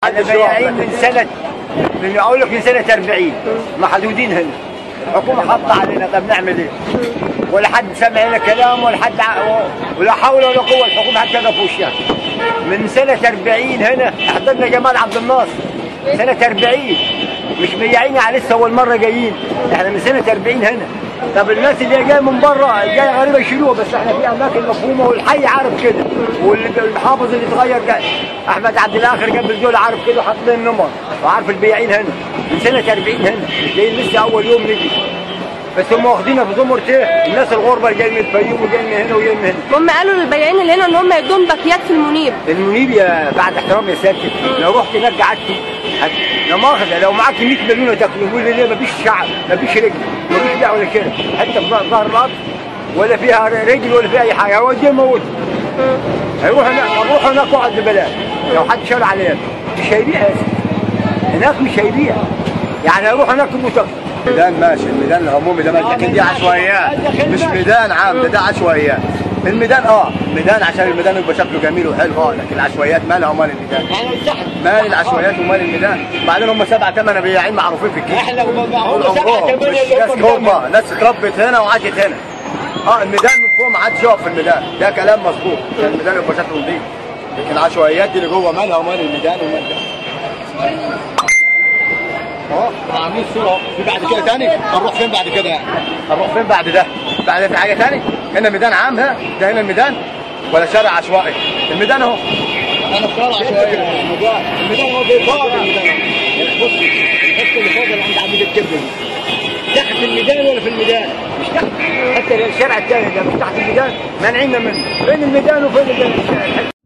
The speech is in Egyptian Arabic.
احنا بياعين من سنه من اقول لك من سنه 40 محدودين هنا الحكومه حاطه علينا طب نعمل ايه؟ ولا حد سمع لنا كلام ولا حد ع- ولا حول ولا قوه الحكومه حتى في وشها من سنه 40 هنا حضرنا جمال عبد الناصر سنه 40 مش بياعين على لسه اول مره جايين احنا من سنه 40 هنا طب الناس اللي جايه من بره جايه غريبه يشيلوها بس احنا في اماكن مفهومه والحي عارف كده والحافظ اللي اتغير جاي احمد عبد الاخر قبل دول عارف كده وحط لنا النمر وعارف البياعين هنا من سنه 40 هنا مش جايين لسه اول يوم نجي بس هم واخدينها في زمرة ايه؟ الناس الغربه اللي جايين من الفيوم وجايين من هنا وجايين من هنا هم قالوا للبياعين اللي هنا ان هم يدوم باكيات في المنيب المنيب يا بعد احترام يا سيادتي لو رحت هناك قعدت هت- لا مؤاخذه لو معاك 100 مليون تاكل يقول لي ليه مفيش شعب مفيش رجل مفيش دعوه ولا كده حتى في ظهر الارض ولا فيها رجل ولا فيها اي حاجه هو دي موت هيروح هناك هنروح هناك اقعد ببلاش لو حد شال علينا مش هيبيع يا سيدي. هناك مش هيبيع يعني هيروح هناك يموت أكتر. ميدان ماشي الميدان العمومي ده ماشي لكن دي عشوائيات مش ميدان عام ده ده عشوائيات الميدان اه ميدان عشان الميدان يبقى شكله جميل وحلو اه لكن العشوائيات مالها ومال الميدان احنا الزحمه مال العشوائيات ومال الميدان بعدين هم سبعة ثمانية بياعين معروفين في الجيش احنا هم طول سبعه عمرهم ثمانيه مش اللي ناس هم كربة ناس اتربت هنا وعاشت هنا اه الميدان من فوق ما حدش يقف في الميدان ده كلام مظبوط عشان الميدان يبقى شكله نظيف لكن العشوائيات دي اللي جوه مالها ومال الميدان ومال ده اه عاملين صورة في بعد كده تاني هنروح فين بعد كده يعني هنروح فين بعد ده بعد في حاجة تاني هنا ميدان عام ها ده هنا الميدان ولا شارع عشوائي الميدان اهو انا في شارع عشوائي الميدان هو فاضي الميدان بص الحته اللي فاضل عند عمود الكبده دي تحت الميدان ولا في الميدان؟ مش تحت حتى الشارع الثاني ده مش تحت الميدان مانعيننا منه فين الميدان وفين الشارع